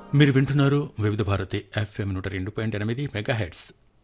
మీరు వింటున్నారు వివిధ భారతి ఎఫ్ఎం నూట రెండు పాయింట్ ఎనిమిది మెగా హెడ్స్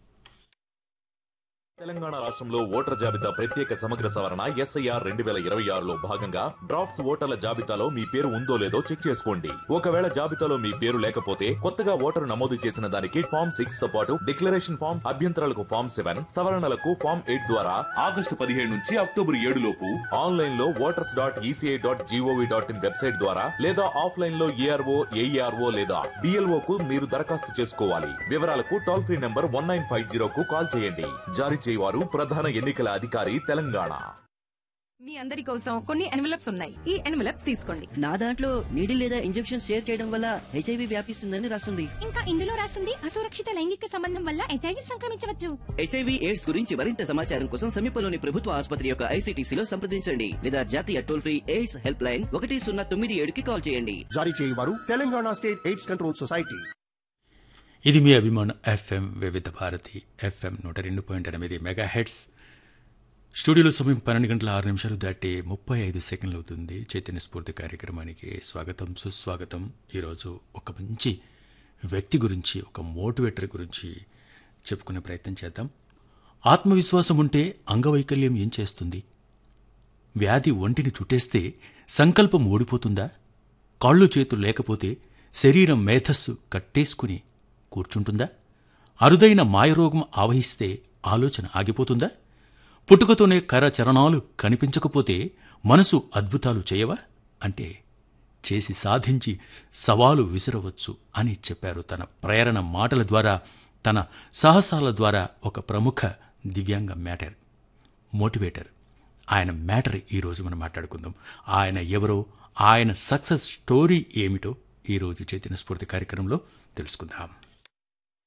తెలంగాణ రాష్ట్రంలో ఓటర్ జాబితా ప్రత్యేక సమగ్ర సవరణ ఎస్ఐఆర్ రెండు వేల ఇరవై ఆరులో భాగంగా డ్రాఫ్ట్స్ ఓటర్ల జాబితాలో మీ పేరు ఉందో లేదో చెక్ చేసుకోండి ఒకవేళ జాబితాలో మీ పేరు లేకపోతే కొత్తగా ఓటరు నమోదు చేసిన దానికి ఫామ్ సిక్స్ తో పాటు డిక్లరేషన్ ఫామ్ అభ్యంతరాలకు ఫామ్ సెవెన్ సవరణలకు ఫామ్ ఎయిట్ ద్వారా ఆగస్టు పదిహేడు నుంచి అక్టోబర్ ఏడు లోపు ఆన్లైన్ లో voters dot ECI dot GOV dot in website ద్వారా లేదా ఆఫ్లైన్ లో ఏఆర్ఓ ఏఈఆర్ఓ లేదా డిఎల్ఓ కు మీరు దరఖాస్తు చేసుకోవాలి వివరాలకు toll free number one nine five zero కు కాల్ చేయండి జారీ చేయవారు ప్రధాన ఎన్నికల అధికారి తెలంగాణ మీ అందరి కోసం కొన్ని ఎన్వలప్స్ ఉన్నాయి ఈ ఎన్వలప్స్ తీసుకోండి నా దాంట్లో నీడిల్ లేదా ఇంజెక్షన్ షేర్ చేయడం వల్ల హెచ్ఐవి వ్యాపిస్తుందని రాస్తుంది ఇంకా ఇందులో రాసింది అసురక్షిత లైంగిక సంబంధం వల్ల హెచ్ఐవి సంక్రమించవచ్చు హెచ్ఐవి ఎయిడ్స్ గురించి మరింత సమాచారం కోసం సమీపంలోని ప్రభుత్వ ఆసుపత్రి యొక్క ఐసీటీసీలో సంప్రదించండి లేదా జాతీయ toll free AIDS help line ఒకటి సున్నా తొమ్మిది ఏడుకి కాల్ చేయండి జారీ చేయవారు Telangana state AIDS control society ఇది మీ అభిమాన ఎఫ్ఎం వివిధ భారతి ఎఫ్ఎం నూట రెండు పాయింట్ ఎనిమిది మెగా హెడ్స్ స్టూడియోలో సమయం పన్నెండు గంటల ఆరు నిమిషాలు దాటి ముప్పై ఐదు సెకండ్లు అవుతుంది చైతన్య స్ఫూర్తి కార్యక్రమానికి స్వాగతం సుస్వాగతం ఈరోజు ఒక మంచి వ్యక్తి గురించి ఒక మోటివేటర్ గురించి చెప్పుకునే ప్రయత్నం చేద్దాం ఆత్మవిశ్వాసం ఉంటే అంగవైకల్యం ఏం చేస్తుంది వ్యాధి ఒంటిని చుట్టేస్తే సంకల్పం ఓడిపోతుందా కాళ్ళు చేతులు లేకపోతే శరీరం మేధస్సు కట్టేసుకుని కూర్చుంటుందా అరుదైన మాయరోగం ఆవహిస్తే ఆలోచన ఆగిపోతుందా పుట్టుకతోనే కర చరణాలు కనిపించకపోతే మనసు అద్భుతాలు చేయవా అంటే చేసి సాధించి సవాలు విసిరవచ్చు అని చెప్పారు తన ప్రేరణ మాటల ద్వారా తన సాహసాల ద్వారా ఒక ప్రముఖ దివ్యాంగ మ్యాటర్ మోటివేటర్ ఆయన మ్యాటర్ ఈరోజు మనం మాట్లాడుకుందాం ఆయన ఎవరో ఆయన సక్సెస్ స్టోరీ ఏమిటో ఈరోజు చైతన్య స్ఫూర్తి కార్యక్రమంలో తెలుసుకుందాం